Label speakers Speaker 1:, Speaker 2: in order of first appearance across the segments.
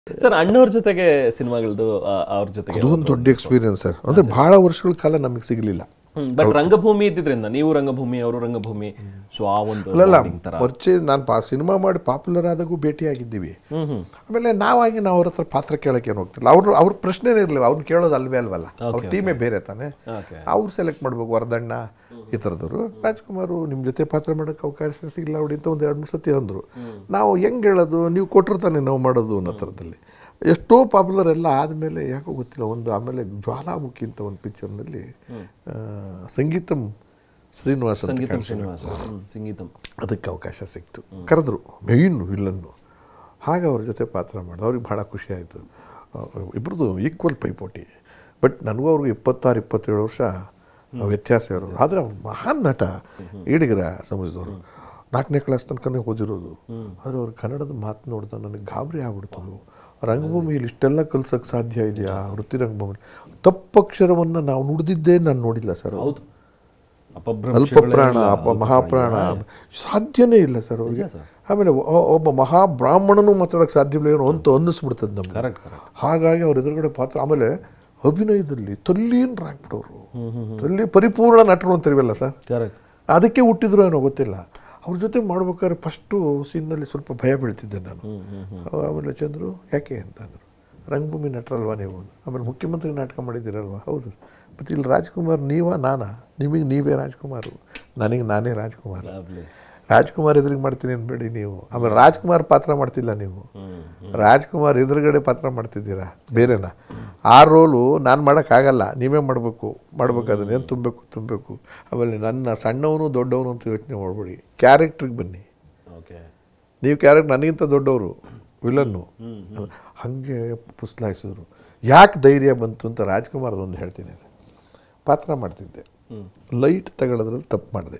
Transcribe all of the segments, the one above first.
Speaker 1: Sir ಅಣ್ಣವ್ರ ಜೊತೆಗೆ ಸಿನಿಮಾಗಳದ್ದು ಅವ್ರ ಜೊತೆಗೆ
Speaker 2: ಅದು ಒಂದು ದೊಡ್ಡ ಎಕ್ಸ್ಪೀರಿಯನ್ಸ್ ಸರ್ ಅಂದರೆ ಭಾಳ ವರ್ಷಗಳ ಕಾಲ ನಮಗೆ ಸಿಗಲಿಲ್ಲ
Speaker 1: ಬಟ್ ರಂಗಭೂಮಿ ಇದ್ದಿದ್ರಿಂದ ನೀವು ರಂಗಭೂಮಿ ಅವರು ರಂಗಭೂಮಿ ಸೊ ಆ ಒಂದು
Speaker 2: ಅಲ್ಲಲ್ಲ
Speaker 1: bonding ತರ
Speaker 2: ಪರಿಚಯ ನಾನು ಪಾ ಸಿನಿಮಾ ಮಾಡಿ ಪಾಪ್ಯುಲರ್ ಆದಾಗೂ ಭೇಟಿಯಾಗಿದ್ದೀವಿ
Speaker 1: ಹ್ಮ್ ಹ್ಮ್
Speaker 2: ಆಮೇಲೆ ನಾವಾಗಿ ನಾವು ಅವ್ರ ಹತ್ರ ಪಾತ್ರ ಕೇಳಕ್ಕೆ ಏನು ಹೋಗ್ತಿಲ್ಲ ಅವ್ರು ಅವ್ರ ಪ್ರಶ್ನೆನೇ ಇರಲಿಲ್ಲ ಅವ್ರನ್ನ ಕೇಳೋದು ಅಲ್ವೇ ಅಲ್ವಲ್ಲ ಅವ್ರ ಟೀಮೇ ಬೇರೆ ತಾನೆ
Speaker 1: ಓಕೆ
Speaker 2: ಅವ್ರು ಸೆಲೆಕ್ಟ್ ಮಾಡ್ಬೇಕು ವರದಣ್ಣ ಈ ಥರದವರು ರಾಜ್ಕುಮಾರು ನಿಮ್ಮ ಜೊತೆ ಪಾತ್ರ ಮಾಡೋಕ್ಕೆ ಅವಕಾಶ ಸಿಗಲ್ಲ ನೋಡಿ ಅಂತ ಒಂದು ಎರಡು ಮೂರು ಸತಿ ಅಂದರು ನಾವು ಹೆಂಗೆ ಹೇಳೋದು ನೀವು ಕೊಟ್ಟರು ತಾನೇ ನಾವು ಮಾಡೋದು ಅನ್ನೋ ಥರದಲ್ಲಿ ಎಷ್ಟೋ ಪಾಪ್ಯುಲರ್ ಎಲ್ಲ ಆದಮೇಲೆ ಯಾಕೋ ಗೊತ್ತಿಲ್ಲ ಒಂದು ಆಮೇಲೆ ಜ್ವಾಲಾಮುಖಿ ಅಂತ ಒಂದು ಪಿಕ್ಚರ್ನಲ್ಲಿ ಸಂಗೀತಂ ಶ್ರೀನಿವಾಸ್ ಅಂತ
Speaker 1: ಸಂಗೀತಂ
Speaker 2: ಕಾಣಿಸ್ತಾರೆ.
Speaker 1: ಶ್ರೀನಿವಾಸ ಹ್ಮ್, ಸಂಗೀತಂ
Speaker 2: ಅದಕ್ಕೆ ಅವಕಾಶ ಸಿಕ್ತು ಕರೆದ್ರು ಮೇಯ್ನ್ ವಿಲ್ಲನ್ನು ಹಾಗೆ ಅವ್ರ ಜೊತೆ ಪಾತ್ರ ಮಾಡಿದೆ ಅವ್ರಿಗೆ ಭಾಳ ಖುಷಿ ಆಯಿತು ಇಬ್ಬರದು ಈಕ್ವಲ್ ಪೈಪೋಟಿ ಬಟ್ ನನಗೂ ಅವ್ರಿಗೆ ಇಪ್ಪತ್ತಾರು ಇಪ್ಪತ್ತೇಳು ವರ್ಷ ವ್ಯತ್ಯಾಸ ಇರೋರು ಆದರೆ ಅವ್ರು ಮಹಾನ್ ನಟ ಈಡಿಗರ ಸಮಾಜದವರು ನಾಲ್ಕನೇ ಕ್ಲಾಸ್ ತನಕನೇ ಓದಿರೋದು ಆದರೆ ಅವ್ರು ಕನ್ನಡದ ಮಾತು ನೋಡ್ತಾ ನನಗೆ ಗಾಬರಿ ಆಗ್ಬಿಡ್ತು ರಂಗಭೂಮಿಯಲ್ಲಿ ಇಷ್ಟೆಲ್ಲ ಕಲ್ಸೋಕ್ಕೆ ಸಾಧ್ಯ ಇದೆಯಾ ವೃತ್ತಿ ರಂಗಭೂಮಿ ತಪ್ಪಕ್ಷರವನ್ನು ನಾವು ನುಡಿದಿದ್ದೇ ನಾನು ನೋಡಿಲ್ಲ ಸರ್ ಅವ್ರು.
Speaker 1: ಹೌದು ಅಪಭ್ರಂಶಗಳೇ
Speaker 2: ಅಲ್ಪ ಪ್ರಾಣ
Speaker 1: ಇಲ್ಲ.
Speaker 2: ಅಪ ಮಹಾಪ್ರಾಣ ಸಾಧ್ಯನೇ ಇಲ್ಲ ಸರ್ ಅವ್ರಿಗೆ
Speaker 1: ಸರ್.
Speaker 2: ಆಮೇಲೆ ಒ- ಒಬ್ಬ ಮಹಾಬ್ರಾಹ್ಮಣನೂ ಮಾತಾಡೋಕ್ಕೆ ಸಾಧ್ಯವಿಲ್ಲ ಏನೋ ಅಂತ ಅನ್ನಿಸ್ಬಿಡ್ತದೆ ನಮ್ಗೆ
Speaker 1: ಕರೆಕ್ಟ್ ಕರೆಕ್ಟ್
Speaker 2: ಹಾಗಾಗಿ ಅವ್ರ ಎದುರುಗಡೆ ಪಾತ್ರ ಆಮೇಲೆ ಅಭಿನಯದಲ್ಲಿ ತಲ್ಲೀನರಾಗ್ಬಿಡೋರು ತಲ್ಲಿ ಪರಿಪೂರ್ಣ ನಟರು ಅಂತಿರ್ವಲ್ಲ ಸರ್
Speaker 1: ಕರೆಕ್ಟ್
Speaker 2: ಅದಕ್ಕೆ ಹುಟ್ಟಿದ್ರು ಏನೋ ಗೊತ್ತಿಲ್ಲ ಅವ್ರ ಜೊತೆ ಮಾಡ್ಬೇಕಾದ್ರೆ ಫಸ್ಟು ಸೀನ್ನಲ್ಲಿ ಸ್ವಲ್ಪ ಭಯ ಬೀಳ್ತಿದ್ದೆ ನಾನು ಅವ್ರು ಆಮೇಲೆ ಚಂದ್ರು ಯಾಕೆ ಅಂತ ಅಂದರು ರಂಗಭೂಮಿ ನಟರಲ್ವಾ ನೀವು ಆಮೇಲೆ ಮುಖ್ಯಮಂತ್ರಿ ನಾಟಕ ಮಾಡಿದ್ದೀರಲ್ವಾ ಹೌದು ಮತ್ತು ಇಲ್ಲಿ ರಾಜ್ಕುಮಾರ್ ನೀವಾ ನಾನಾ ನಿಮಗೆ ನೀವೇ ರಾಜ್ಕುಮಾರು ನನಗೆ ನಾನೇ ರಾಜ್ಕುಮಾರ್
Speaker 1: ಲವ್ಲಿ
Speaker 2: ರಾಜ್ಕುಮಾರ್ ಎದುರಿಗೆ ಮಾಡ್ತೀನಿ ಅನ್ಬೇಡಿ ನೀವು ಆಮೇಲೆ ರಾಜ್ಕುಮಾರ್ ಪಾತ್ರ ಮಾಡ್ತಿಲ್ಲ ನೀವು ರಾಜ್ಕುಮಾರ್ ಎದುರುಗಡೆ ಪಾತ್ರ ಮಾಡ್ತಿದ್ದೀರಾ ಬೇರೆನಾ ಆ ರೋಲು ನಾನು ಮಾಡೋಕ್ಕಾಗಲ್ಲ ನೀವೇ ಮಾಡಬೇಕು ಮಾಡ್ಬೇಕು ಅದನ್ನ ಏನು ತುಂಬಬೇಕು ತುಂಬಬೇಕು ಆಮೇಲೆ ನನ್ನ ಸಣ್ಣವನು ದೊಡ್ಡವನು ಅಂತ ಯೋಚನೆ ಮಾಡ್ಬೇಡಿ ಕ್ಯಾರೆಕ್ಟ್ರಿಗೆ ಬನ್ನಿ
Speaker 1: ಓಕೆ
Speaker 2: ನೀವು ಕ್ಯಾರೆಕ್ಟ್ ನನಗಿಂತ ದೊಡ್ಡವರು ವಿಲನ್ನು ಹಾಗೆ ಪುಸ್ಲಾಯಿಸಿದ್ರು ಯಾಕೆ ಧೈರ್ಯ ಬಂತು ಅಂತ ರಾಜ್ಕುಮಾರ್ದೊಂದು ಹೇಳ್ತೀನಿ ಸರ್ ಪಾತ್ರ ಮಾಡ್ತಿದ್ದೆ ಲೈಟ್ ತಗೊಳ್ಳೋದ್ರಲ್ಲಿ ತಪ್ಪು ಮಾಡಿದೆ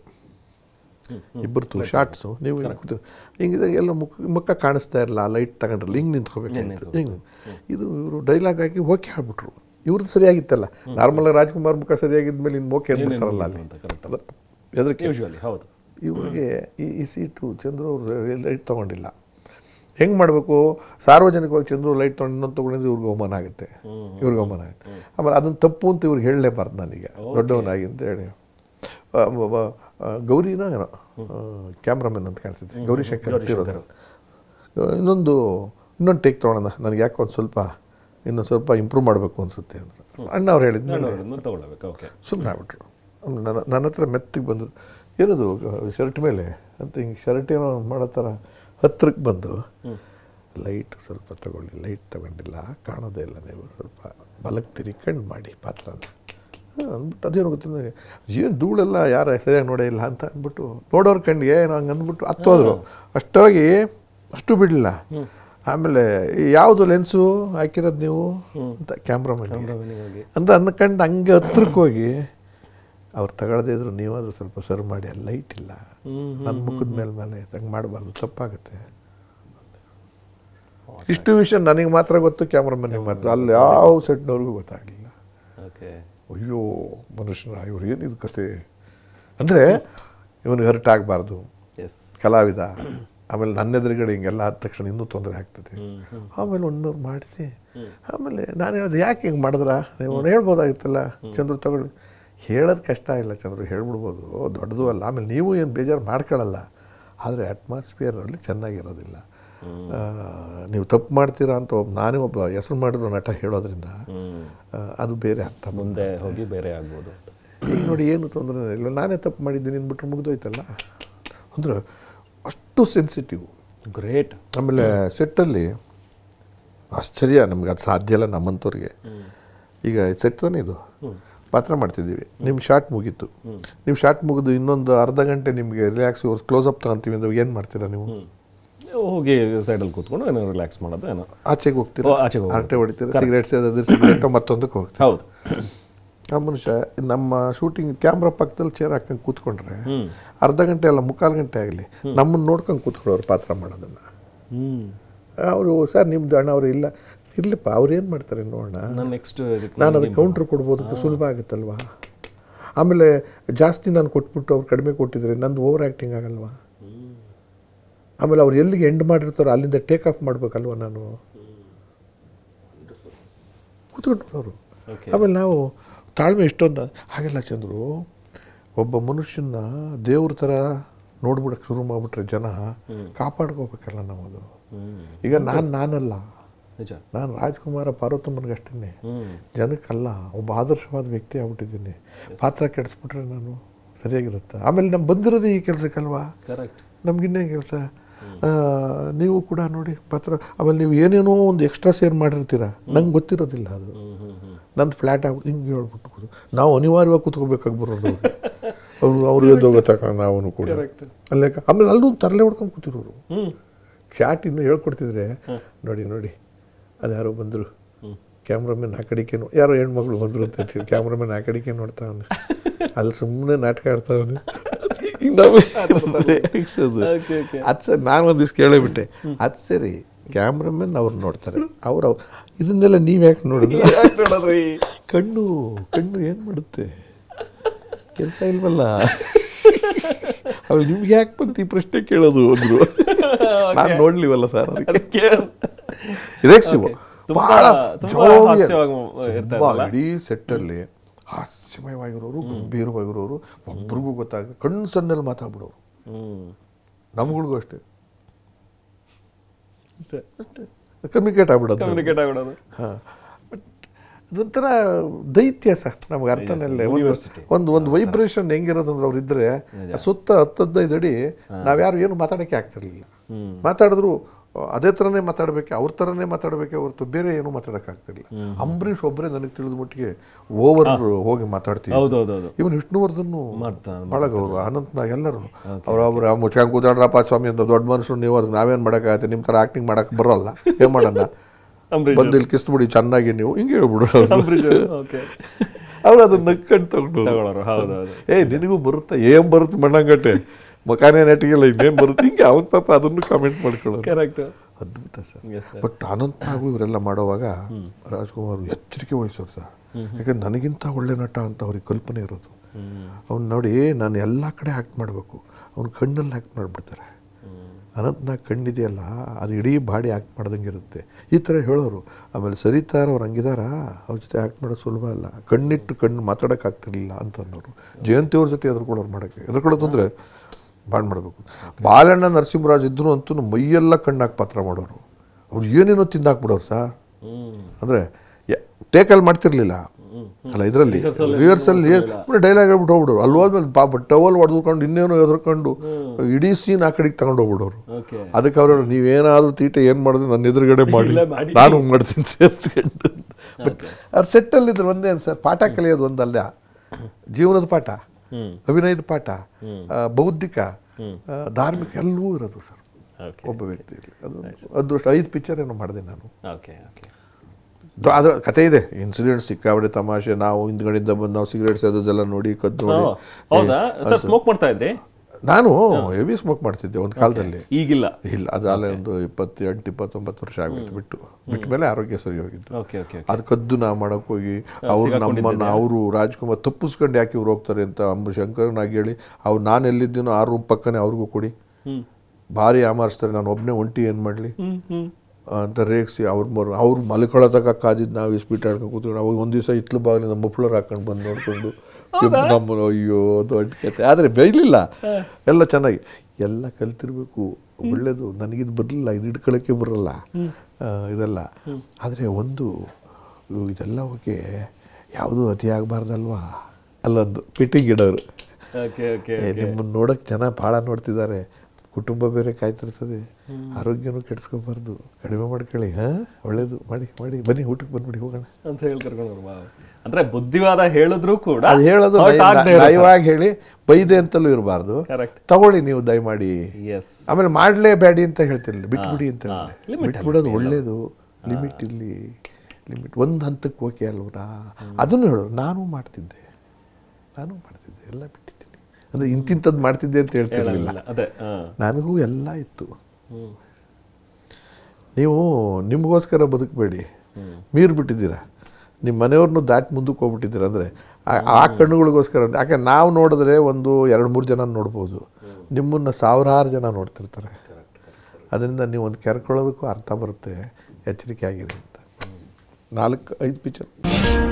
Speaker 2: ಇಬ್ಬರದು ಶಾರ್ಟ್ಸು ನೀವು ಹಿಂಗೆ ಕೂತು ಹಿಂಗಿದೆ ಎಲ್ಲ ಮುಖ ಮುಖ ಕಾಣಿಸ್ತಾ ಇರಲ್ಲ ಲೈಟ್ ತಗೊಂಡ್ರಲ್ಲ ಹಿಂಗೆ ನಿಂತ್ಕೋಬೇಕಾಗಿತ್ತು ಹಿಂಗೆ ಇದು ಇವರು ಡೈಲಾಗ್ ಹಾಕಿ ಓಕೆ ಹೇಳ್ಬಿಟ್ರು ಇವ್ರದ್ದು ಸರಿಯಾಗಿತ್ತಲ್ಲ ನಾರ್ಮಲಾಗಿ ರಾಜ್ಕುಮಾರ್ ಮುಖ ಸರಿಯಾಗಿದ್ಮೇಲೆ ಇನ್ನು ಓಕೆ ಅಂದ್ಬಿಡ್ತಾರಲ್ಲ ಅಲ್ಲಿ
Speaker 1: ಅಂತ ಕರೆಕ್ಟ್
Speaker 2: ಅದು ಹೆದರಿಕೆ
Speaker 1: ಯೂಶುವಲಿ ಹೌದು
Speaker 2: ಇವರಿಗೆ ಈ ಈ ಸೀಟು ಚಂದ್ರು ಅವರು ಲೈಟ್ ತೊಗೊಂಡಿಲ್ಲ ಹೆಂಗೆ ಮಾಡಬೇಕು ಸಾರ್ವಜನಿಕವಾಗಿ ಚಂದ್ರು ಲೈಟ್ ತೊಗೊಂಡು ಇನ್ನೊಂದು ತೊಗೊಂಡಿದ್ದು ಇವ್ರಿಗೆ ಅವಮಾನ ಆಗುತ್ತೆ ಇವ್ರಿಗೆ ಅವಮಾನ ಆಗುತ್ತೆ ಆಮೇಲೆ ಅದನ್ನು ತಪ್ಪು ಅಂತ ಇವ್ರಿಗೆ ಹೇಳಲೇಬಾರ್ದು ನನಗೆ ದೊಡ್ಡವನಾಗಿ ಅಂತ ಹೇಳಿ ಆ, ಮ- ಮ- ಆ, ಗೌರಿನ ಏನೋ ಕ್ಯಾಮ್ರಾಮನ್ ಅಂತ ಕಾಣಿಸುತ್ತೆ ಗೌರಿ ಶಂಕರ್ ಹತ್ತಿರೋದು ಇನ್ನೊಂದು ಇನ್ನೊಂದು ಟೇಕ್ ತೊಗೊಳೋಣ ನನಗೆ ಯಾಕೆ ಒಂದು ಸ್ವಲ್ಪ ಇನ್ನೊಂದು ಸ್ವಲ್ಪ ಇಂಪ್ರೂವ್ ಮಾಡಬೇಕು ಅನಿಸುತ್ತೆ ಅಂದರು ಅಣ್ಣ ಅವ್ರು ಹೇಳಿದ್ಮೇಲೆ
Speaker 1: ನೋಡೋದನ್ನ ತಗೊಳ್ಬೇಕು ಓಕೆ
Speaker 2: ಸುಮ್ಮನೆ ಆಗ್ಬಿಟ್ರು ಆಮೇಲೆ ನನ್ನ ನನ್ನ ಹತ್ರ ಮೆತ್ತಿಗೆ ಬಂದರು ಏನದು ಶರ್ಟ್ ಮೇಲೆ ಅಂತ ಹಿಂಗೆ ಶರ್ಟ್ ಏನೋ ಮಾಡೋ ಥರ ಹತ್ರಕ್ಕೆ ಬಂದು ಲೈಟ್ ಸ್ವಲ್ಪ ತಗೊಳ್ಳಿ ಲೈಟ್ ತಗೊಂಡಿಲ್ಲ ಕಾಣೋದೇ ಇಲ್ಲ ನೀವು ಸ್ವಲ್ಪ ಬಲಕ್ಕೆ ತಿರ್ಕೊಂಡು ಮಾಡಿ ಪಾತ್ರನ ಹಾಂ ಅಂದ್ಬಿಟ್ಟು ಅದೇನೋ ಗೊತ್ತಿಲ್ಲ ನನಗೆ ಜೀವನ ಧೂಳೆಲ್ಲ ಯಾರು ಸರಿಯಾಗಿ ನೋಡೇ ಇಲ್ಲ ಅಂತ ಅಂದ್ಬಿಟ್ಟು ನೋಡೋರ ಕಣ್ಣಿಗೆ ಏನೋ ಹಂಗೆ ಅಂದ್ಬಿಟ್ಟು ಹತ್ತೋದ್ರು ಅಷ್ಟೋಗಿ ಅಷ್ಟು ಬಿಡಲಿಲ್ಲ ಆಮೇಲೆ ಈ ಯಾವುದು ಲೆನ್ಸು ಹಾಕಿರೋದು ನೀವು ಅಂತ ಕ್ಯಾಮ್ರಾಮನ್
Speaker 1: ಹೋಗಿ
Speaker 2: ಅಂತ ಅಂದ್ಕಂಡು ಹಂಗೆ ಹತ್ರಕ್ಕೆ ಹೋಗಿ ಅವ್ರು ತಗೊಳ್ಳದೇ ಇದ್ರು ನೀವಾದ್ರೂ ಸ್ವಲ್ಪ ಸರ್ವ್ ಮಾಡಿ ಅಲ್ಲಿ ಲೈಟ್ ಇಲ್ಲ ನನ್ನ ಮುಖದ ಮೇಲೆ ಮೇಲೆ ಹಂಗೆ ಮಾಡಬಾರ್ದು ತಪ್ಪಾಗುತ್ತೆ ಇಷ್ಟು ವಿಷಯ ನನಗೆ ಮಾತ್ರ ಗೊತ್ತು ಕ್ಯಾಮ್ರಾಮನ್ನಿಗೆ ಮಾತ್ರ ಅಲ್ಲಿ ಯಾವ ಸೆಟ್ನವ್ರಿಗೂ ಗೊತ್ತಾಗಲಿಲ್ಲ
Speaker 1: ಓಕೆ
Speaker 2: ಅಯ್ಯೋ ಮನುಷ್ಯನ ಇವ್ರು ಏನಿದು ಕತೆ ಅಂದರೆ ಇವನಿಗೆ ಹರ್ಟ್ ಆಗಬಾರ್ದು
Speaker 1: ಎಸ್
Speaker 2: ಕಲಾವಿದ ಆಮೇಲೆ ನನ್ನ ಎದುರುಗಡೆ ಹಿಂಗೆಲ್ಲ ಆದ ತಕ್ಷಣ ಇನ್ನೂ ತೊಂದರೆ ಆಗ್ತದೆ ಆಮೇಲೆ ಒಂದೂರು ಮಾಡಿಸಿ ಆಮೇಲೆ ನಾನು ಹೇಳಿದೆ ಯಾಕೆ ಹಿಂಗೆ ಮಾಡಿದ್ರ ನೀವು ಹೇಳ್ಬೋದಾಗಿತ್ತಲ್ಲ ಚಂದ್ರು ತಗೊಳ್ಳಿ ಹೇಳೋದು ಕಷ್ಟ ಇಲ್ಲ ಚಂದ್ರು ಹೇಳ್ಬಿಡ್ಬೋದು ದೊಡ್ಡದು ಅಲ್ಲ ಆಮೇಲೆ ನೀವು ಏನು ಬೇಜಾರು ಮಾಡ್ಕೊಳ್ಳಲ್ಲ ಆದರೆ ಅಟ್ಮಾಸ್ಫಿಯರಲ್ಲಿ ಚೆನ್ನಾಗಿರೋದಿಲ್ಲ ಆ, ನೀವು ತಪ್ಪು ಮಾಡ್ತೀರಾ ಅಂತ ಒಬ್ಬ ನಾನೇ ಒಬ್ಬ ಹೆಸರು ಮಾಡಿರೋ ನಟ ಹೇಳೋದ್ರಿಂದ ಆ, ಅದು ಬೇರೆ ಅರ್ಥ
Speaker 1: ಮುಂದೆ ಹೋಗಿ ಬೇರೆ ಆಗ್ಬೋದು
Speaker 2: ಈಗ ನೋಡಿ ಏನು ತೊಂದರೆ ಇಲ್ಲ ನಾನೇ ತಪ್ಪು ಮಾಡಿದ್ದೀನಿ ಅಂದ್ಬಿಟ್ರೆ ಮುಗಿದೋಯ್ತಲ್ಲ ಅಂದ್ರೆ ಅಷ್ಟು ಸೆನ್ಸಿಟಿವ್
Speaker 1: ಗ್ರೇಟ್
Speaker 2: ಆಮೇಲೆ ಸೆಟ್ಟಲ್ಲಿ ಆಶ್ಚರ್ಯ ನಮ್ಗೆ ಅದು ಸಾಧ್ಯ ಇಲ್ಲ ನಮ್ಮಂಥವ್ರಿಗೆ ಈಗ ಸೆಟ್ ತಾನೇ ಇದು ಪಾತ್ರ ಮಾಡ್ತಿದ್ದೀವಿ ನಿಮ್ಮ ಶಾರ್ಟ್ ಮುಗೀತು ನೀವು ಶಾರ್ಟ್ ಮುಗಿದು ಇನ್ನೊಂದು ಅರ್ಧ ಗಂಟೆ ನಿಮಗೆ ರಿಲ್ಯಾಕ್ಸ್ ಕ್ಲೋಸ್ ಅಪ್ ತಗೊಂತೀವಿ ಅಂದ್ರೆ ಏನು ಮಾಡ್ತೀರಾ ನೀವು
Speaker 1: ಹೋಗಿ ಸೈಡಲ್ಲಿ ಕೂತ್ಕೊಂಡು ಏನೋ ರಿಲ್ಯಾಕ್ಸ್ ಮಾಡೋದು ಏನೋ
Speaker 2: ಆಚೆಗೆ ಹೋಗ್ತೀರಾ
Speaker 1: ಓ, ಆಚೆಗೆ ಹೋಗೋದು.
Speaker 2: ಆಟೆ ಹೊಡಿತೀರಾ ಸಿಗರೇಟ್ ಸೇದೋದ್ರೆ ಸಿಗರೇಟು ಮತ್ತೊಂದಕ್ಕೆ ಹೋಗ್ತೀರಾ
Speaker 1: ಹೌದು
Speaker 2: ಆ ಮನುಷ್ಯ ನಮ್ಮ ಶೂಟಿಂಗ್ ಕ್ಯಾಮ್ರಾ ಪಕ್ಕದಲ್ಲಿ ಚೇರ್ ಹಾಕೊಂಡು ಕೂತ್ಕೊಂಡ್ರೆ
Speaker 1: ಹ್ಮ್
Speaker 2: ಅರ್ಧ ಗಂಟೆ ಅಲ್ಲ ಮುಕ್ಕಾಲು ಗಂಟೆ ಆಗಲಿ ನಮ್ಮನ್ನು ನೋಡ್ಕೊಂಡು ಕೂತ್ಕೊಳ್ಳೋರು ಪಾತ್ರ ಮಾಡೋದನ್ನು
Speaker 1: ಹ್ಮ್
Speaker 2: ಅವರು ಸರ್ ನಿಮ್ದು ಅಣ್ಣ ಅವರು ಇಲ್ಲ ಇರ್ಲಿಪ್ಪ ಅವ್ರು ಏನು ಮಾಡ್ತಾರೆ ನೋಡೋಣ
Speaker 1: ನಾನು ನೆಕ್ಸ್ಟ್
Speaker 2: ನಾನು ಅದಕ್ಕೆ ಕೌಂಟ್ರ್ ಕೊಡ್ಬೋದಕ್ಕೆ ಸುಲಭ ಆಗುತ್ತಲ್ವಾ ಆಮೇಲೆ ಜಾಸ್ತಿ ನಾನು ಕೊಟ್ಬಿಟ್ಟು ಅವ್ರು ಕಡಿಮೆ ಕೊಟ್ಟಿದ್ರೆ ನಂದು ಓವರ್ ಆ್ಯಕ್ಟಿಂಗ್ ಆಗಲ್ವಾ ಆಮೇಲೆ ಅವ್ರು ಎಲ್ಲಿಗೆ ಎಂಡ್ ಮಾಡಿರ್ತಾರೋ ಅಲ್ಲಿಂದ ಟೇಕ್ ಆಫ್ ಮಾಡಬೇಕಲ್ವ ನಾನು ಕೂತ್ಕೊಂಡು ಅವರು
Speaker 1: ಓಕೆ
Speaker 2: ಆಮೇಲೆ ನಾವು ತಾಳ್ಮೆ ಎಷ್ಟೊಂದು ಹಾಗೆಲ್ಲ ಚಂದ್ರು ಒಬ್ಬ ಮನುಷ್ಯನ ದೇವ್ರ ಥರ ನೋಡ್ಬಿಡಕ್ಕೆ ಶುರು ಮಾಡಿಬಿಟ್ರೆ ಜನ ಕಾಪಾಡ್ಕೋಬೇಕಲ್ಲ ನಾವು ಅದು
Speaker 1: ಹ್ಮ್
Speaker 2: ಈಗ ನಾನು ನಾನಲ್ಲ
Speaker 1: ನಿಜ
Speaker 2: ನಾನು ರಾಜ್ಕುಮಾರ ಪಾರ್ವತಮ್ಮನಿಗಷ್ಟೇ
Speaker 1: ಹ್ಮ್
Speaker 2: ಜನಕ್ಕಲ್ಲ ಒಬ್ಬ ಆದರ್ಶವಾದ ವ್ಯಕ್ತಿ ಆಗ್ಬಿಟ್ಟಿದ್ದೀನಿ ಪಾತ್ರ ಕೆಡಿಸ್ಬಿಟ್ರೆ ನಾನು ಸರಿಯಾಗಿರುತ್ತೆ ಆಮೇಲೆ ನಮ್ಮ ಬಂದಿರೋದು ಈ ಕೆಲಸಕ್ಕಲ್ವಾ
Speaker 1: ಕರೆಕ್ಟ್
Speaker 2: ನಮಗಿನ್ನೇ ಕೆಲಸ ನೀವು ಕೂಡ ನೋಡಿ ಪಾತ್ರ ಆಮೇಲೆ ನೀವು ಏನೇನೋ ಒಂದು ಎಕ್ಸ್ಟ್ರಾ ಸೇರ್ ಮಾಡಿರ್ತೀರ ನಂಗೆ ಗೊತ್ತಿರೋದಿಲ್ಲ ಅದು
Speaker 1: ಹ್ಮ್ ಹ್ಮ್ ಹ್ಮ್
Speaker 2: ನಂದು ಫ್ಲ್ಯಾಟ್ ಆಗ್ಬಿಟ್ಟು ಹಿಂಗೆ ಹೇಳ್ಬಿಟ್ಟು ಕೂತು ನಾವು ಅನಿವಾರ್ಯವಾಗಿ ಕೂತ್ಕೋಬೇಕಾಗಿ ಬರೋದು ಅವರು ಅವ್ರು ಎದ್ದು ಗೊತ್ತಾಗ ನಾವು ಕೂಡ
Speaker 1: ಕರೆಕ್ಟ್
Speaker 2: ಅಲ್ಲೇ ಕ- ಆಮೇಲೆ ಅಲ್ಲೂ ತರಲೆ ಹೊಡ್ಕೊಂಡು ಕೂತಿರೋರು
Speaker 1: ಹ್ಮ್
Speaker 2: ಚಾಟ್ ಇನ್ನು ಹೇಳ್ಕೊಡ್ತಿದ್ರೆ ನೋಡಿ ನೋಡಿ ಅದ್ಯಾರೋ ಬಂದರು
Speaker 1: ಹ್ಮ್.
Speaker 2: ಕ್ಯಾಮ್ರಾಮನ್ ಆ ಕಡೆಗೆ ನೋ ಯಾರೋ ಹೆಣ್ಮಕ್ಳು ಬಂದರು ಅಂತ ಹೇಳಿ ಕ್ಯಾಮ್ರಾಮನ್ ಆ ಕಡೆಗೆ ನೋಡ್ತಾವನೆ ಅಲ್ಲಿ ಸುಮ್ಮನೆ ನಾಟಕ ಆಡ್ತಾವನೆ
Speaker 1: ಓಕೆ ಓಕೆ
Speaker 2: ಅದು ಸರಿ ನಾನು ಒಂದಿವ್ಸ ಕೇಳೇಬಿಟ್ಟೆ ಅದು ಸರಿ ಕ್ಯಾಮ್ರಾಮನ್ ಅವ್ರು ನೋಡ್ತಾರೆ ಅವ್ರು ಅವ್- ಇದನ್ನೆಲ್ಲ ನೀವು ಯಾಕೆ ನೋಡಿದ್ರೆ
Speaker 1: ನೋಡೋದ್ರಿ
Speaker 2: ಕಣ್ಣು ಕಣ್ಣು ಏನು ಮಾಡುತ್ತೆ ಕೆಲಸ ಇಲ್ವಲ್ಲ ಅವ್ರು ನಿಮ್ಗೆ ಯಾಕೆ ಬಂತು ಈ ಪ್ರಶ್ನೆ ಕೇಳೋದು ಅಂದ್ರು ನಾನು ನೋಡ್ಲಿವಲ್ಲ ಸರ್ ಅದಕ್ಕೆ
Speaker 1: ಅದಕ್ಕೆ
Speaker 2: ರೇಕ್ಸಿವು
Speaker 1: ತುಂಬಾ-
Speaker 2: ಬಹಳ
Speaker 1: ತುಂಬಾ
Speaker 2: ಜೋವಿಯಲ್.
Speaker 1: ಹಾಸ್ಯವಾಗಿ ಇರ್ತಾ
Speaker 2: ತುಂಬಾ
Speaker 1: ಇದ್ರಲ್ಲ?
Speaker 2: ಇಡೀ ಸೆಟ್ಟಲ್ಲಿ ಹಾಸ್ಯಮಯವಾಗಿರೋರು ಗಂಭೀರವಾಗಿರೋರು ಒಬ್ರಿಗೂ ಗೊತ್ತಾಗ ಕಣ್ಣು ಸಣ್ಣಲ್ಲಿ ಮಾತಾಡ್ಬಿಡೋರು
Speaker 1: ಹ್ಮ್
Speaker 2: ನಮ್ಗಳಿಗೂ ಅಷ್ಟೇ
Speaker 1: ಅಷ್ಟೇ
Speaker 2: ಕಮ್ಯುನಿಕೇಟ್ ಆಗ್ಬಿಡೋದು
Speaker 1: ಕಮ್ಯುನಿಕೇಟ್ ಆಗ್ಬಿಡೋದು
Speaker 2: ಹಾಂ ಬಟ್ ಅದೊಂಥರ ದೈತ್ಯ ಸರ್ ನಮ್ಗೆ ಅರ್ಥನೇ ಇಲ್ಲ ಒಂದು
Speaker 1: University.
Speaker 2: ಒಂದು ಒಂದು ವೈಬ್ರೇಷನ್ ಹೆಂಗಿರೋದು ಅಂದ್ರೆ ಅವ್ರು ಇದ್ರೆ ಸುತ್ತ ಹತ್ತು ಹದಿನೈದು ಅಡಿ ನಾವ್ಯಾರು ಏನು ಮಾತಾಡೋಕ್ಕೆ ಆಗ್ತಿರ್ಲಿಲ್ಲ
Speaker 1: ಹ್ಮ್
Speaker 2: ಮಾತಾಡಿದ್ರು ಅದೇ ಥರನೇ ಮಾತಾಡಬೇಕು ಅವ್ರ ಥರನೇ ಮಾತಾಡಬೇಕೆ ಹೊರತು ಬೇರೆ ಏನೂ ಮಾತಾಡೋಕ್ಕಾಗ್ತಿಲ್ಲ ಅಂಬರೀಷ್ ಒಬ್ಬರೇ ನನಗೆ ತಿಳಿದ ಮಟ್ಟಿಗೆ ಓವರ್ ಹೋಗಿ ಮಾತಾಡ್ತೀವಿ
Speaker 1: ಹೌದೌದೌದು
Speaker 2: ಇವನು ವಿಷ್ಣುವರ್ಧನ್
Speaker 1: ಮಾಡ್ತಾನೆ
Speaker 2: ಭಾಳ ಗೌರವ ಅನಂತನಾಗ್ ಎಲ್ಲರೂ ಅವ್ರು ಅವ್ರು ಮುಚ್ಚಾಂಗ್ ಕೂತಾಡ್ರಪ್ಪ ಸ್ವಾಮಿ ಅಂತ ದೊಡ್ಡ ಮನುಷ್ಯರು ನೀವು ಅದಕ್ಕೆ ನಾವೇನು ಮಾಡೋಕ್ಕಾಗತ್ತೆ ನಿಮ್ಮ ಥರ ಆ್ಯಕ್ಟಿಂಗ್ ಮಾಡೋಕ್ಕೆ ಬರೋಲ್ಲ ಏನು ಮಾಡೋಣ
Speaker 1: ಅಂಬರೀಷ್
Speaker 2: ಬಂದು ಇಲ್ಲಿ ಕಿಸ್ಬಿಡಿ ಚೆನ್ನಾಗಿ ನೀವು ಹಿಂಗೆ ಹೇಳ್ಬಿಡು
Speaker 1: ಅಂಬರೀಷ್ ಓಕೆ
Speaker 2: ಅವ್ರು ಅದನ್ನ ನಕ್ಕಂಡು ತಗೊಂಡು
Speaker 1: ತಗೊಳ್ಳೋರು ಹೌದೌದು
Speaker 2: ಏ ನಿನಗೂ ಬರುತ್ತೆ ಏನ್ ಬರುತ್ತೆ ಮಣ್ಣಂಗಟ್ಟೆ ಮಕಾನೇ ನೆಟ್ಟಿಗೆಲ್ಲ ಇನ್ನೇನು ಬರುತ್ತೆ ಹಿಂಗೆ ಅವನ ಪಾಪ ಅದನ್ನು ಕಮೆಂಟ್ ಮಾಡ್ಕೊಳ್ಳೋರು
Speaker 1: ಕರೆಕ್ಟ್
Speaker 2: ಅದ್ಭುತ sir
Speaker 1: yes sir
Speaker 2: but Anant Nag ಇವರೆಲ್ಲ ಮಾಡುವಾಗ ರಾಜ್ಕುಮಾರ್ ಎಚ್ಚರಿಕೆ ವಹಿಸೋರು ಸರ್ ಯಾಕಂದ್ರೆ ನನಗಿಂತ ಒಳ್ಳೆ ನಟ ಅಂತ ಅವ್ರಿಗೆ ಕಲ್ಪನೆ ಇರೋದು
Speaker 1: ಹ್ಮ್
Speaker 2: ಅವ್ನು ನೋಡಿ ನಾನು ಎಲ್ಲ ಕಡೆ ಆ್ಯಕ್ಟ್ ಮಾಡಬೇಕು ಅವ್ನ ಕಣ್ಣಲ್ಲಿ ಆ್ಯಕ್ಟ್ ಮಾಡಿಬಿಡ್ತಾರೆ
Speaker 1: ಹ್ಮ್
Speaker 2: ಅನಂತನಾಗ್ ಕಣ್ಣಿದೆಯಲ್ಲ ಅದು ಇಡೀ ಬಾಡಿ ಆ್ಯಕ್ಟ್ ಮಾಡ್ದಂಗೆ ಇರುತ್ತೆ ಈ ಥರ ಹೇಳೋರು ಆಮೇಲೆ ಸರಿತಾರ ಅವ್ರು ಹಂಗಿದಾರ ಅವ್ರ ಜೊತೆ ಆ್ಯಕ್ಟ್ ಮಾಡೋದು ಸುಲಭ ಅಲ್ಲ ಕಣ್ಣಿಟ್ಟು ಕಣ್ಣು ಮಾತಾಡೋಕ್ಕಾಗ್ತಿರ್ಲಿಲ್ಲ ಅಂತ ಅಂದವರು ಜಯಂತಿ ಅವ್ರ ಜೊತೆ ಎದುರ್ಕೊಳ್ಳೋರು ಮಾಡೋಕ್ಕೆ ಎದುರ್ಕೊಳ್ಳೋದು ಅಂದರೆ ಭಾಳ ಮಾಡಬೇಕು ಬಾಲಣ್ಣ ನರಸಿಂಹರಾಜ್ ಇದ್ರು ಅಂತೂ ಮೈಯೆಲ್ಲ ಕಣ್ಣಾಕಿ ಪಾತ್ರ ಮಾಡೋರು ಅವ್ರು ಏನೇನೋ ತಿಂದಾಕ್ಬಿಡೋರು ಸರ್
Speaker 1: ಹ್ಮ್
Speaker 2: ಅಂದರೆ ಟೇಕಲ್ಲಿ ಮಾಡ್ತಿರ್ಲಿಲ್ಲ ಅಲ್ಲ ಇದರಲ್ಲಿ ರಿಹರ್ಸಲ್ಲಿ ಡೈಲಾಗ್ ಹೇಳ್ಬಿಟ್ಟು ಹೋಗ್ಬಿಡೋರು ಅಲ್ಲಿ ಹೋದ್ಮೇಲೆ ಪಾಪ ಟವಲ್ ಹೊಡೆದುಕೊಂಡು ಇನ್ನೇನೋ ಎದುರ್ಕೊಂಡು ಇಡೀ ಸೀನ್ ಆ ಕಡೆಗೆ ತಗೊಂಡು ಹೋಗ್ಬಿಡೋರು
Speaker 1: ಓಕೆ
Speaker 2: ಅದಕ್ಕೆ ಅವರು ನೀವೇನಾದರೂ ತೀಟೆ ಏನು ಮಾಡಿದ್ರೆ ನನ್ನ ಎದುರುಗಡೆ ಮಾಡಿ
Speaker 1: ಇಲ್ಲ, ಮಾಡಿ.
Speaker 2: ನಾನು ಹಂಗ್ ಮಾಡ್ತೀನಿ ಸೇರಿಸ್ಕೊಂಡು ಬಟ್ ಅವ್ರ ಸೆಟ್ಟಲ್ಲಿ ಇದ್ರೆ ಒಂದೇ ಸರ್ ಪಾಠ ಕಲಿಯೋದು ಒಂದಲ್ಲ ಜೀವನದ ಪಾಠ
Speaker 1: ಹ್ಮ್
Speaker 2: ಅಭಿನಯದ ಪಾಠ
Speaker 1: ಹ್ಮ್.
Speaker 2: ಆ, ಬೌದ್ಧಿಕ
Speaker 1: ಹ್ಮ್.
Speaker 2: ಆ, ಧಾರ್ಮಿಕ ಎಲ್ಲವೂ ಇರೋದು ಸರ್
Speaker 1: ಓಕೆ
Speaker 2: ಒಬ್ಬ ವ್ಯಕ್ತಿಯಲ್ಲಿ ಅದು ಅದಷ್ಟು ಐದು ಪಿಕ್ಚರ್ ಏನೋ ಮಾಡಿದೆ ನಾನು
Speaker 1: ಓಕೆ ಓಕೆ
Speaker 2: ದ- ಅದ್ರ ಕತೆ ಇದೆ ಇನ್ಸಿಡೆಂಟ್ ಸಿಕ್ಕಾಬಿಡೆ ತಮಾಷೆ ನಾವು ಹಿಂದ್ಗಡೆಯಿಂದ ಬಂದು ನಾವು ಸಿಗರೇಟ್ ಸೇದೋದೆಲ್ಲ ನೋಡಿ ಕದ್ದು ನೋಡಿ
Speaker 1: ಹೌದಾ ಸರ್ ಸ್ಮೋಕ್ ಮಾಡ್ತಾ ಇದ್ರಿ
Speaker 2: ನಾನು ಹೆವಿ ಸ್ಮೋಕ್ ಮಾಡ್ತಿದ್ದೆ ಒಂದು ಕಾಲದಲ್ಲಿ
Speaker 1: ಈಗಿಲ್ಲ
Speaker 2: ಇಲ್ಲ ಅದು ಅಲ್ಲೇ ಒಂದು ಇಪ್ಪತ್ತೆಂಟು ಇಪ್ಪತ್ತೊಂಬತ್ತು ವರ್ಷ ಆಗೋಯ್ತು ಬಿಟ್ಟು ಬಿಟ್ಟ ಮೇಲೆ ಆರೋಗ್ಯ ಸರಿ ಹೋಗಿದ್ದು
Speaker 1: ಓಕೆ ಓಕೆ
Speaker 2: ಅದು ಕದ್ದು ನಾ ಮಾಡಕ್ ಹೋಗಿ ಅವ್ರು ನಮ್ಮನ್ನ ಅವರು ರಾಜ್ಕುಮಾರ್ ತಪ್ಪಿಸ್ಕೊಂಡು ಯಾಕೆ ಇವ್ರು ಹೋಗ್ತಾರೆ ಅಂತ ಅಂಬ ಶಂಕರನಾಗಿ ಹೇಳಿ ಅವ್ರು ನಾನು ಎಲ್ಲಿದ್ದೀನೋ ಆ ರೂಮ್ ಪಕ್ಕನೇ ಅವ್ರಿಗೂ ಕೊಡಿ
Speaker 1: ಹ್ಮ್
Speaker 2: ಭಾರಿ ಯಾಮಾರಿಸ್ತಾರೆ ನಾನು ಒಬ್ಬನೇ ಒಂಟಿ ಏನು ಮಾಡಲಿ
Speaker 1: ಹ್ಮ್ ಹ್ಮ್
Speaker 2: ಅಂತ ರೇಗಿಸಿ ಅವ್ರ ಮರು ಅವ್ರು ಮಲ್ಕೊಳ್ಳೋ ತನಕ ಕಾದಿದ್ದು ನಾವು ಇಸ್ಪೀಟ್ ಆಡ್ಕೊಂಡು ಕೂತ್ಕೊಂಡು ಅವಾಗ ಒಂದು ದಿವಸ ಇತ್ಲು ಬಾಗಿಲಿಂದ ಮಫ್ಲರ್ ಹಾಕೊಂಡು ಬಂದು ನೋಡಿಕೊಂಡು ನಮ್ಮ ಅಯ್ಯೋ ದೊಡ್ಡ ಕತೆ ಆದರೆ ಬೈಲಿಲ್ಲ ಎಲ್ಲ ಚೆನ್ನಾಗಿ ಎಲ್ಲ ಕಲ್ತಿರ್ಬೇಕು ಒಳ್ಳೇದು ನನಗಿದು ಬರಲಿಲ್ಲ ಇದು ಹಿಡ್ಕೊಳ್ಳೋಕ್ಕೆ ಬರಲ್ಲ ಆ, ಇದೆಲ್ಲ ಆದರೆ ಒಂದು ಇವು ಇದೆಲ್ಲ ಹೋಗಿ ಯಾವುದೂ ಅತಿ ಆಗಬಾರ್ದಲ್ವಾ ಅಲ್ಲೊಂದು ಪಿಟಿಂಗ್ ಇಡೋರು
Speaker 1: ಓಕೆ ಓಕೆ
Speaker 2: ಏ, ನಿಮ್ಮನ್ನ ನೋಡಕ್ಕೆ ಜನ ಭಾಳ ನೋಡ್ತಿದ್ದಾರೆ ಕುಟುಂಬ ಬೇರೆ ಕಾಯ್ತಿರ್ತದೆ ಆರೋಗ್ಯನೂ ಕೆಡಿಸ್ಕೋಬಾರ್ದು ಕಡಿಮೆ ಮಾಡ್ಕೊಳ್ಳಿ ಹಾಂ ಒಳ್ಳೇದು ಮಾಡಿ ಮಾಡಿ ಬನ್ನಿ ಊಟಕ್ಕೆ ಬಂದ್ಬಿಡಿ ಹೋಗೋಣ
Speaker 1: ಅಂತ ಹೇಳಿ ಕರ್ಕೊಂಡು ಬಾ ಅಂದ್ರೆ ಬುದ್ಧಿವಾದ ಹೇಳಿದ್ರು ಕೂಡ
Speaker 2: ಅದು ಹೇಳೋದು ದಯವಾಗಿ ಹೇಳಿ ಬೈದೆ ಅಂತಲೂ ಇರಬಾರ್ದು
Speaker 1: ಕರೆಕ್ಟ್
Speaker 2: ತಗೊಳ್ಳಿ ನೀವು ದಯಮಾಡಿ
Speaker 1: ಎಸ್
Speaker 2: ಆಮೇಲೆ ಮಾಡಲೇಬೇಡಿ ಅಂತ ಹೇಳ್ತಿರಲಿಲ್ಲ ಬಿಟ್ಬಿಡಿ ಅಂತ
Speaker 1: ಹಾ,
Speaker 2: ಹೇಳಿ
Speaker 1: limit
Speaker 2: ಬಿಟ್ಬಿಡೋದು ಒಳ್ಳೇದು ಲಿಮಿಟ್ ಇಲ್ಲಿ ಲಿಮಿಟ್ ಒಂದು ಹಂತಕ್ಕೆ ಓಕೆ ಅಲ್ವರಾ ಅದನ್ನು ಹೇಳೋರು ನಾನು ಮಾಡ್ತಿದ್ದೆ ನಾನು ಮಾಡ್ತಿದ್ದೆ ಎಲ್ಲ ಬಿಟ್ಟಿದ್ದೀನಿ ಅಂದರೆ ಇಂತಿಂಥದ್ದು ಮಾಡ್ತಿದ್ದೆ ಅಂತ ಹೇಳ್ತಿರ್ಲಿಲ್ಲ
Speaker 1: ಅದೇ ಹಾ
Speaker 2: ನನಗೂ ಎಲ್ಲ ಇತ್ತು
Speaker 1: ಹ್ಮ್
Speaker 2: ನೀವು ನಿಮಗೋಸ್ಕರ ಬದುಕಬೇಡಿ ಮೀರ್ ಬಿಟ್ಟಿದ್ದೀರಾ ನಿಮ್ಮ ಮನೆಯವ್ರನ್ನೂ ದಾಟಿ ಮುಂದಕ್ಕೆ ಹೋಗ್ಬಿಟ್ಟಿದ್ದೀರ ಅಂದರೆ ಆ ಕಣ್ಣುಗಳಿಗೋಸ್ಕರ ಯಾಕೆ ನಾವು ನೋಡಿದ್ರೆ ಒಂದು ಎರಡು ಮೂರು ಜನ ನೋಡ್ಬೋದು ನಿಮ್ಮನ್ನು ಸಾವಿರಾರು ಜನ ನೋಡ್ತಿರ್ತಾರೆ ಅದರಿಂದ ನೀವು ಒಂದು ಕೆರ್ಕೊಳ್ಳೋದಕ್ಕೂ ಅರ್ಥ ಬರುತ್ತೆ ಎಚ್ಚರಿಕೆ ಆಗಿರಿ ಅಂತ ನಾಲ್ಕು ಐದು ಪಿಕ್ಚರ್